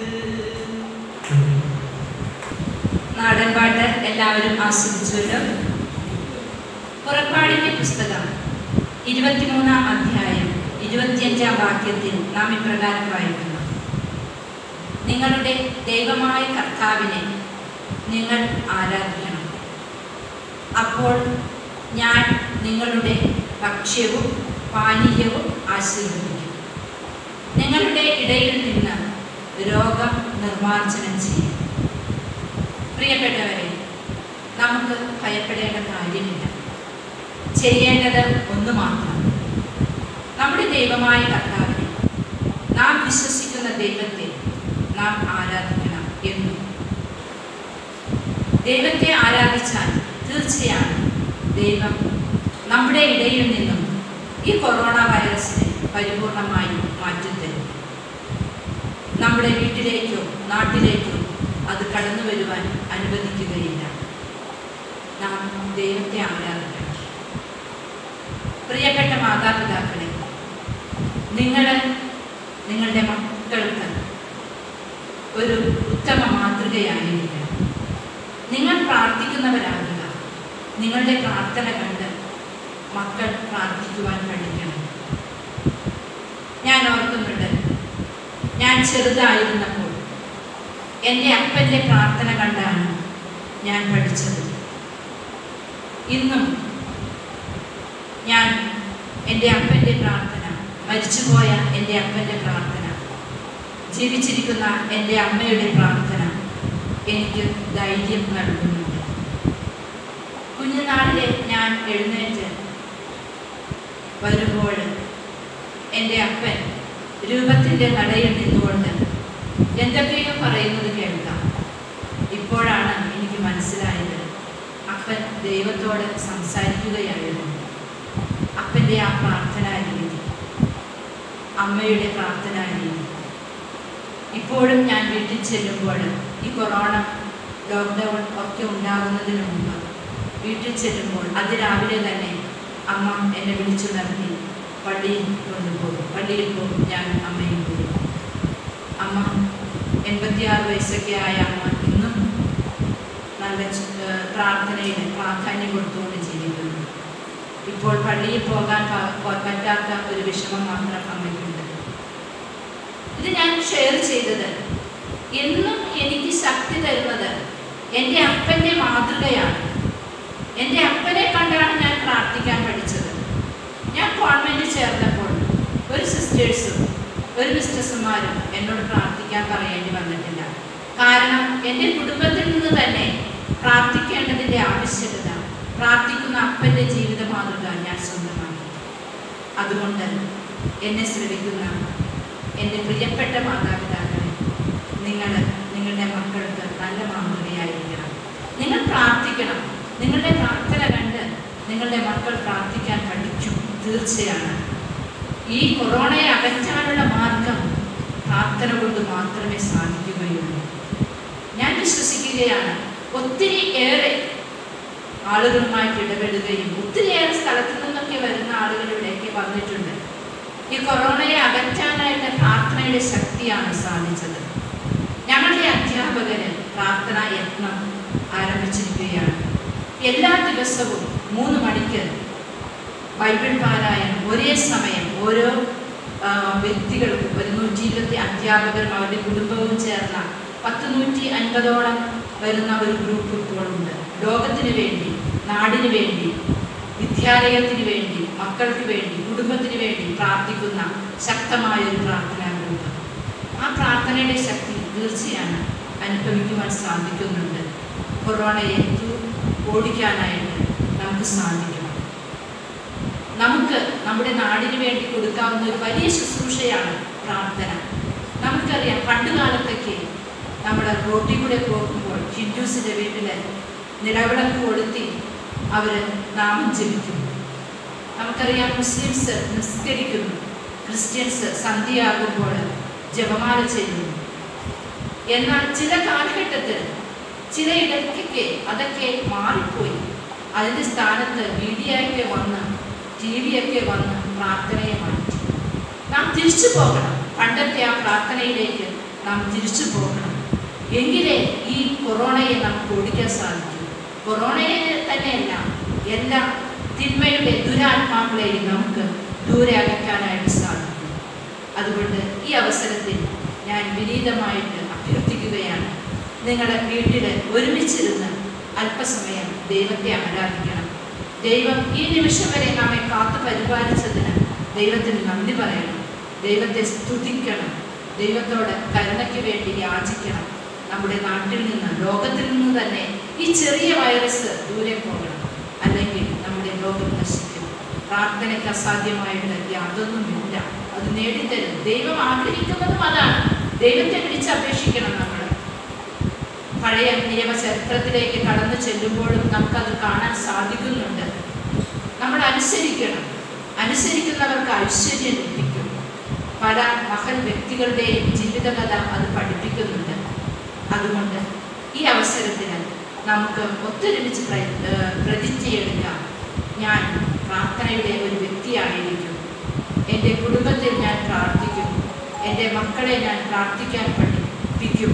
നാടൻപാട്ട് എല്ലാവരും ആസ്വദിച്ചുവല്ലോ പുറപ്പാടിന്റെ പുസ്തകം ഇരുപത്തിമൂന്നാം അധ്യായം ഇരുപത്തിയഞ്ചാം വാക്യത്തിൽ നാം ഇപ്രകാരം വായിക്കുന്നു നിങ്ങളുടെ ദൈവമായ കർത്താവിനെ നിങ്ങൾ ആരാധിക്കണം അപ്പോൾ ഞാൻ നിങ്ങളുടെ ഭക്ഷ്യവും പാനീയവും ആശീർവദിക്കും നിങ്ങളുടെ ഇടയിൽ നിന്ന് രോഗം നിർമ്മാർജ്ജനം ചെയ്യും പ്രിയപ്പെട്ടവരെ നമുക്ക് ഭയപ്പെടേണ്ട കാര്യമില്ല ചെയ്യേണ്ടത് ഒന്ന് മാത്രം നമ്മുടെ ദൈവമായ കർത്താവിനെ നാം വിശ്വസിക്കുന്ന ദൈവത്തെ നാം ആരാധിക്കണം എന്നും ദൈവത്തെ ആരാധിച്ചാൽ തീർച്ചയാണ് ദൈവം നമ്മുടെ ഇടയിൽ നിന്നും ഈ കൊറോണ വൈറസിനെ പരിപൂർണമായി മാറ്റിത്തരും നമ്മുടെ വീട്ടിലേക്കോ നാട്ടിലേക്കോ അത് കടന്നു വരുവാൻ അനുവദിക്കുകയില്ല നാം ദൈവത്തെ ആരാധിക്കണം പ്രിയപ്പെട്ട മാതാപിതാക്കളെ നിങ്ങൾ നിങ്ങളുടെ മക്കൾക്ക് ഒരു ഉത്തമ മാതൃകയായിരിക്കണം നിങ്ങൾ പ്രാർത്ഥിക്കുന്നവരാകുക നിങ്ങളുടെ പ്രാർത്ഥന കണ്ട് മക്കൾ പ്രാർത്ഥിക്കുവാൻ പഠിക്കണം ഞാൻ ഓർക്കുന്നുണ്ട് ഞാൻ ചെറുതായിരുന്നപ്പോൾ എൻ്റെ അപ്പൻ്റെ പ്രാർത്ഥന കണ്ടാണ് ഞാൻ പഠിച്ചത് ഇന്നും ഞാൻ എൻ്റെ അപ്പൻ്റെ പ്രാർത്ഥന മരിച്ചുപോയ എൻ്റെ അപ്പൻ്റെ പ്രാർത്ഥന ജീവിച്ചിരിക്കുന്ന എൻ്റെ അമ്മയുടെ പ്രാർത്ഥന എനിക്ക് ധൈര്യം നൽകുന്നുണ്ട് കുഞ്ഞുനാളിലെ ഞാൻ എഴുന്നേറ്റ് വരുമ്പോൾ എൻ്റെ അപ്പൻ രൂപത്തിൻ്റെ നടയിൽ നിന്നുകൊണ്ട് എന്തൊക്കെയോ പറയുന്നത് കേൾക്കാം ഇപ്പോഴാണ് എനിക്ക് മനസ്സിലായത് അപ്പൻ ദൈവത്തോട് സംസാരിക്കുകയായിരുന്നു അപ്പൻ്റെ ആ പ്രാർത്ഥനാ രീതി അമ്മയുടെ പ്രാർത്ഥനാ രീതി ഇപ്പോഴും ഞാൻ വീട്ടിൽ ചെല്ലുമ്പോൾ ഈ കൊറോണ ലോക്ക്ഡൗൺ ഒക്കെ ഉണ്ടാകുന്നതിന് മുമ്പ് വീട്ടിൽ ചെല്ലുമ്പോൾ അതിരാവിലെ തന്നെ അമ്മ എന്നെ വിളിച്ചുണർത്തി പള്ളിയിൽ കൊണ്ടുപോകും പള്ളിയിൽ പോകും ഞാൻ അമ്മയും പോയി അമ്മ എൺപത്തിയാറ് വയസ്സൊക്കെ ആയ അമ്മ ഇന്നും നല്ല ച- ഏഹ് പ്രാർത്ഥനയിൽ പ്രാധാന്യം കൊടുത്തുകൊണ്ട് ജീവിക്കുന്നു ഇപ്പോൾ പള്ളിയിൽ പോകാൻ പ- പ- പറ്റാത്ത ഒരു വിഷമം മാത്രം അമ്മയ്ക്കുണ്ട് ഇത് ഞാൻ ഷെയർ ചെയ്തത് എന്നും എനിക്ക് ശക്തി തരുന്നത് എൻ്റെ അപ്പൻ്റെ മാതൃകയാണ് എൻ്റെ അപ്പനെ കണ്ടാണ് ഞാൻ പ്രാർത്ഥിക്കാൻ പഠിച്ചത് ഞാൻ കോൺവെൻറ്റ് ചേർന്നപ്പോൾ ഒരു സിസ്റ്റേഴ്സും ഒരു മിസ്റ്റേഴ്സുമാരും എന്നോട് പ്രാർത്ഥിക്കാൻ പറയേണ്ടി വന്നിട്ടില്ല കാരണം എൻ്റെ കുടുംബത്തിൽ നിന്ന് തന്നെ പ്രാർത്ഥിക്കേണ്ടതിൻ്റെ ആവശ്യകത പ്രാർത്ഥിക്കുന്ന അപ്പൻ്റെ ജീവിത മാതൃക ഞാൻ സ്വന്തമാക്കി അതുകൊണ്ട് എന്നെ ശ്രമിക്കുന്ന എൻ്റെ പ്രിയപ്പെട്ട മാതാപിതാക്കളെ നിങ്ങൾ നിങ്ങളുടെ മക്കൾക്ക് നല്ല മാതൃകയായിരിക്കണം നിങ്ങൾ പ്രാർത്ഥിക്കണം നിങ്ങളുടെ പ്രാർത്ഥന കണ്ട് നിങ്ങളുടെ മക്കൾ പ്രാർത്ഥിക്കാൻ പഠിക്കും തീർച്ചയാണ് ഈ കൊറോണയെ അകറ്റാനുള്ള മാർഗം പ്രാർത്ഥന കൊണ്ട് മാത്രമേ സാധിക്കുകയുള്ളൂ ഞാൻ വിശ്വസിക്കുകയാണ് ഒത്തിരി ഏറെ ആളുകളുമായിട്ട് ഇടപെടുകയും ഒത്തിരിയേറെ സ്ഥലത്തു നിന്നൊക്കെ വരുന്ന ആളുകൾ ഇവിടേക്ക് വന്നിട്ടുണ്ട് ഈ കൊറോണയെ അകറ്റാനായിട്ട് പ്രാർത്ഥനയുടെ ശക്തിയാണ് സാധിച്ചത് ഞങ്ങളുടെ അധ്യാപകര് പ്രാർത്ഥനാ യത്നം ആരംഭിച്ചിരിക്കുകയാണ് എല്ലാ ദിവസവും മൂന്ന് മണിക്ക് ബൈബിൾ പാരായണം ഒരേ സമയം ഓരോ ആ, വ്യക്തികൾക്കും ഒരു നൂറ്റി ഇരുപത്തി അധ്യാപകരും അവരുടെ കുടുംബവും ചേർന്ന പത്ത് നൂറ്റി അൻപതോളം വരുന്ന ഒരു ഗ്രൂപ്പ് ഇപ്പോഴുണ്ട് ലോകത്തിന് വേണ്ടി നാടിന് വേണ്ടി വിദ്യാലയത്തിന് വേണ്ടി മക്കൾക്ക് വേണ്ടി കുടുംബത്തിന് വേണ്ടി പ്രാർത്ഥിക്കുന്ന ശക്തമായ ഒരു പ്രാർത്ഥനാ ഗ്രൂപ്പ് ആ പ്രാർത്ഥനയുടെ ശക്തി തീർച്ചയാണ് അനുഭവിക്കുവാൻ സാധിക്കുന്നുണ്ട് കൊറോണയെ തു- ഓടിക്കാനായിട്ട് നമുക്ക് സാധിക്കണം നമുക്ക് നമ്മുടെ നാടിന് വേണ്ടി കൊടുക്കാവുന്ന ഒരു വലിയ ശുശ്രൂഷയാണ് പ്രാർത്ഥന നമുക്കറിയാം പണ്ട് കാലത്തൊക്കെ നമ്മൾ റോട്ടിൽ കൂടെ പോകുമ്പോൾ ഹിന്ദുസിൻ്റെ വീട്ടിൽ നിലവിളക്ക് കൊളുത്തി അവർ നാമം ജപിക്കും നമുക്കറിയാം മുസ്ലിംസ് നിസ്കരിക്കുന്നു ക്രിസ്ത്യൻസ് സന്ധ്യയാകുമ്പോൾ ജപമാല ചെയ്യുന്നു എന്നാൽ ചില കാലഘട്ടത്തിൽ ചില ഇടയ്ക്കൊക്കെ അതൊക്കെ മാറിപ്പോയി അതിൻ്റെ സ്ഥാനത്ത് മീഡിയയൊക്കെ വന്ന് ടി വിയൊക്കെ വന്ന് പ്രാർത്ഥനയെ മാറ്റി നാം തിരിച്ചു പോകണം പണ്ടത്തെ ആ പ്രാർത്ഥനയിലേക്ക് നാം തിരിച്ചു പോകണം എങ്കിലേ ഈ കൊറോണയെ നമുക്ക് ഓടിക്കാൻ സാധിക്കൂ കൊറോണയെ തന്നെയല്ല എല്ലാ തിന്മയുടെ ദുരാത്മാക്കളെയും നമുക്ക് ദൂരെ അകറ്റാനായിട്ട് സാധിക്കും അതുകൊണ്ട് ഈ അവസരത്തിൽ ഞാൻ വിനീതമായിട്ട് അഭ്യർത്ഥിക്കുകയാണ് നിങ്ങളുടെ വീട്ടിൽ ഒരുമിച്ചിരുന്ന് അല്പസമയം ദൈവത്തെ ആരാധിക്കണം ദൈവം ഈ നിമിഷം വരെ നമ്മെ കാത്തു പരിപാലിച്ചതിന് ദൈവത്തിന് നന്ദി പറയണം ദൈവത്തെ സ്തുതിക്കണം ദൈവത്തോട് കരുണയ്ക്ക് വേണ്ടി യാചിക്കണം നമ്മുടെ നാട്ടിൽ നിന്ന് ലോകത്തിൽ നിന്ന് തന്നെ ഈ ചെറിയ വൈറസ് ദൂരെ പോകണം അല്ലെങ്കിൽ നമ്മുടെ ലോകം നശിക്കും പ്രാർത്ഥനയ്ക്ക് അസാധ്യമായിട്ട് യാതൊന്നുമില്ല അത് നേടിത്തരും ദൈവം ആഗ്രഹിക്കുന്നതും അതാണ് ദൈവത്തെ വിളിച്ചപേക്ഷിക്കണം നമ്മൾ പഴയ നിയമ ചരിത്രത്തിലേക്ക് കടന്നു ചെല്ലുമ്പോഴും നമുക്കത് കാണാൻ സാധിക്കുന്നുണ്ട് നമ്മൾ അനുസരിക്കണം അനുസരിക്കുന്നവർക്ക് ഐശ്വര്യം ലഭിക്കും പല മഹൻ വ്യക്തികളുടെയും ജീവിതകഥ അത് പഠിപ്പിക്കുന്നുണ്ട് അതുകൊണ്ട് ഈ അവസരത്തിൽ നമുക്ക് ഒത്തൊരുമിച്ച് പ്ര- ഏഹ് പ്രതിജ്ഞയെടുക്കാം ഞാൻ പ്രാർത്ഥനയുടെ ഒരു വ്യക്തിയായിരിക്കും എൻ്റെ കുടുംബത്തിൽ ഞാൻ പ്രാർത്ഥിക്കും എൻ്റെ മക്കളെ ഞാൻ പ്രാർത്ഥിക്കാൻ പഠിപ്പിക്കും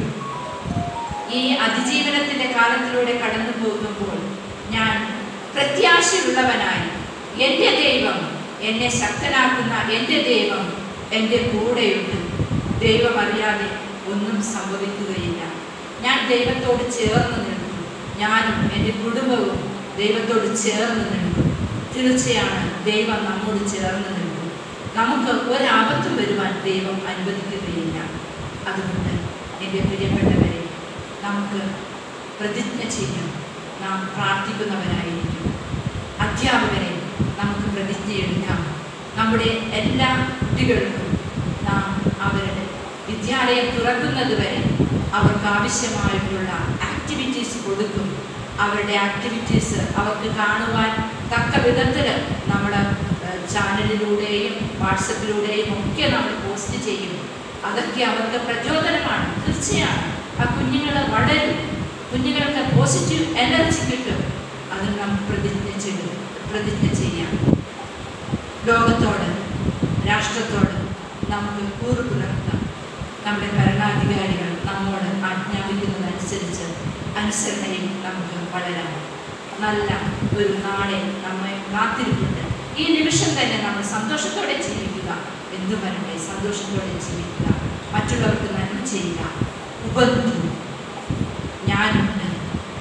ഈ അതിജീവനത്തിന്റെ കാലത്തിലൂടെ കടന്നു പോകുമ്പോൾ ഞാൻ പ്രത്യാശയുള്ളവനായി എൻ്റെ ദൈവം എന്നെ ശക്തനാക്കുന്ന എൻ്റെ ദൈവം എൻ്റെ കൂടെയുണ്ട് ദൈവം അറിയാതെ ഒന്നും സംഭവിക്കുകയില്ല ഞാൻ ദൈവത്തോട് ചേർന്ന് നിൽക്കും ഞാനും എൻ്റെ കുടുംബവും ദൈവത്തോട് ചേർന്ന് നിൽക്കും തീർച്ചയാണ് ദൈവം നമ്മോട് ചേർന്ന് നിൽക്കും നമുക്ക് ഒരാപത്തും വരുവാൻ ദൈവം അനുവദിക്കുകയില്ല അതുകൊണ്ട് എൻ്റെ പ്രിയപ്പെട്ടവരെ നമുക്ക് പ്രതിജ്ഞ ചെയ്യും നാം പ്രാർത്ഥിക്കുന്നവരായിരിക്കും അധ്യാപകരെ നമുക്ക് പ്രതിജ്ഞയെടുക്കാം നമ്മുടെ എല്ലാ കുട്ടികൾക്കും നാം അവരുടെ വിദ്യാലയം തുറക്കുന്നത് വരെ അവർക്ക് ആവശ്യമായിട്ടുള്ള ആക്ടിവിറ്റീസ് കൊടുക്കും അവരുടെ ആക്ടിവിറ്റീസ് അവർക്ക് കാണുവാൻ തക്ക വിധത്തിൽ നമ്മൾ ചാനലിലൂടെയും വാട്സപ്പിലൂടെയും ഒക്കെ നമ്മൾ പോസ്റ്റ് ചെയ്യും അതൊക്കെ അവർക്ക് പ്രചോദനമാണ് തീർച്ചയാണ് ആ കുഞ്ഞുങ്ങൾ വളരും കുഞ്ഞുങ്ങൾക്ക് പോസിറ്റീവ് എനർജി കിട്ടും അത് നാം പ്രതിജ്ഞ ചെയ്ത് പ്രതിജ്ഞ ചെയ്യാം ലോകത്തോട് രാഷ്ട്രത്തോട് നമുക്ക് കൂറ് പുലർത്താം നമ്മുടെ ഭരണാധികാരികൾ നമ്മോട് ആജ്ഞാപിക്കുന്നതനുസരിച്ച് അനുസരണയും നമുക്ക് വളരാം നല്ല ഒരു നാളെ നമ്മെ കാത്തിരിപ്പുണ്ട് ഈ നിമിഷം തന്നെ നമ്മൾ സന്തോഷത്തോടെ ജീവിക്കുക എന്തു വരട്ടെ സന്തോഷത്തോടെ ജീവിക്കുക മറ്റുള്ളവർക്ക് നന്മ ചെയ്യുക ഉപദ്രവം ഞാനുണ്ട്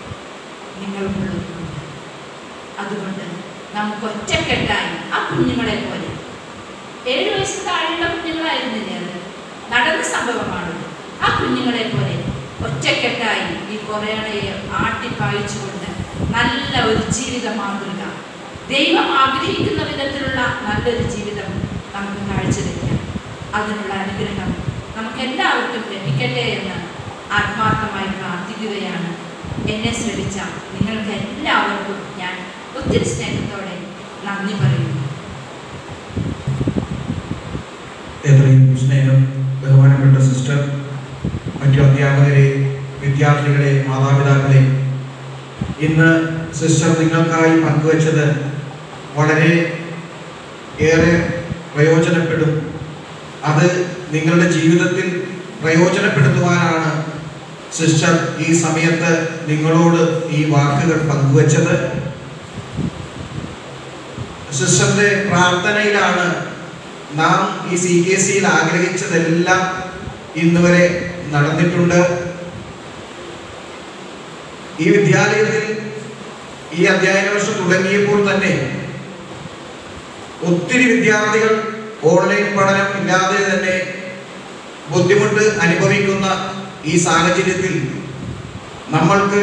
അതുകൊണ്ട് നമുക്ക് ഒറ്റക്കെട്ടായി ആ കുഞ്ഞുങ്ങളെ പോലെ ഏഴ് വയസ്സ് താഴെയുള്ള കുഞ്ഞുങ്ങളായിരുന്നില്ലേ അത് നടന്ന സംഭവമാണത് ആ കുഞ്ഞുങ്ങളെ പോലെ ഒറ്റക്കെട്ടായി ഈ കൊറോണയെ ആട്ടിപ്പായിച്ചുകൊണ്ട് നല്ല ഒരു ജീവിത മാതൃക ദൈവം ആഗ്രഹിക്കുന്ന വിധത്തിലുള്ള നല്ലൊരു ജീവിതം നമുക്ക് കാഴ്ചവെക്കാം അതിനുള്ള അനുഗ്രഹം നമുക്ക് എല്ലാവർക്കും ലഭിക്കട്ടെ എന്ന് ആത്മാർത്ഥമായി പ്രാർത്ഥിക്കുകയാണ് എന്നെ ശ്രമിച്ച നിങ്ങൾക്ക് എല്ലാവർക്കും ഞാൻ ഒത്തിരി സ്നേഹത്തോടെ നന്ദി പറയുന്നു എത്രയും സ്നേഹം ബഹുമാനപ്പെട്ട സിസ്റ്റർ മറ്റു അധ്യാപകരെ വിദ്യാർത്ഥികളെ മാതാപിതാക്കളെ ഇന്ന് സിസ്റ്റർ നിങ്ങൾക്കായി പങ്കുവച്ചത് വളരെ ഏറെ പ്രയോജനപ്പെടും അത് നിങ്ങളുടെ ജീവിതത്തിൽ പ്രയോജനപ്പെടുത്തുവാനാണ് സിസ്റ്റർ ഈ സമയത്ത് നിങ്ങളോട് ഈ വാക്കുകൾ പങ്കുവച്ചത് സിസ്റ്ററിന്റെ പ്രാർത്ഥനയിലാണ് നാം ഈ സി കെ സിയിൽ ആഗ്രഹിച്ചതെല്ലാം ഇന്ന് വരെ നടന്നിട്ടുണ്ട് ഈ വിദ്യാലയത്തിൽ ഈ അധ്യയന വർഷം തുടങ്ങിയപ്പോൾ തന്നെ ഒത്തിരി വിദ്യാർത്ഥികൾ ഓൺലൈൻ പഠനം ഇല്ലാതെ തന്നെ ബുദ്ധിമുട്ട് അനുഭവിക്കുന്ന ഈ സാഹചര്യത്തിൽ നമ്മൾക്ക്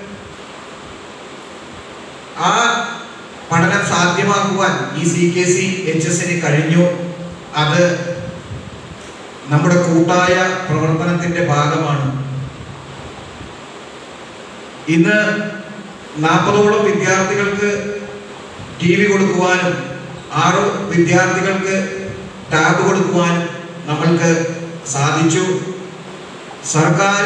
ആ പഠനം സാധ്യമാക്കുവാൻ ഈ സി കെ സി എച്ച് എസിന് കഴിഞ്ഞു അത് നമ്മുടെ കൂട്ടായ പ്രവർത്തനത്തിന്റെ ഭാഗമാണ് ഇന്ന് നാൽപ്പതോളം വിദ്യാർത്ഥികൾക്ക് ടി വി കൊടുക്കുവാനും ആറ് വിദ്യാർത്ഥികൾക്ക് ടാബ് കൊടുക്കുവാനും നമ്മൾക്ക് സാധിച്ചു സർക്കാർ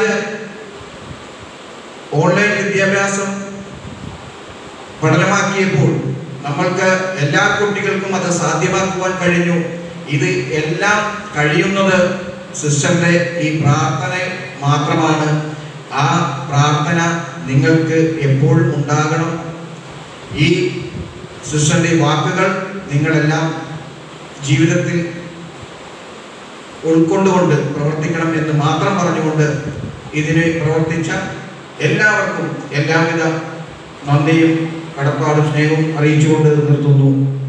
ഓൺലൈൻ വിദ്യാഭ്യാസം പഠനമാക്കിയപ്പോൾ നമ്മൾക്ക് എല്ലാ കുട്ടികൾക്കും അത് സാധ്യമാക്കുവാൻ കഴിഞ്ഞു ഇത് എല്ലാം കഴിയുന്നത് സിസ്റ്ററിന്റെ ഈ പ്രാർത്ഥന മാത്രമാണ് ആ പ്രാർത്ഥന നിങ്ങൾക്ക് എപ്പോഴും ഉണ്ടാകണം ഈ സിസ്റ്ററിന്റെ വാക്കുകൾ നിങ്ങളെല്ലാം ജീവിതത്തിൽ ഉൾക്കൊണ്ടുകൊണ്ട് പ്രവർത്തിക്കണം എന്ന് മാത്രം പറഞ്ഞുകൊണ്ട് ഇതിന് പ്രവർത്തിച്ച എല്ലാവർക്കും എല്ലാവിധ നന്ദിയും കടപ്പാടും സ്നേഹവും അറിയിച്ചുകൊണ്ട് നിർത്തുന്നു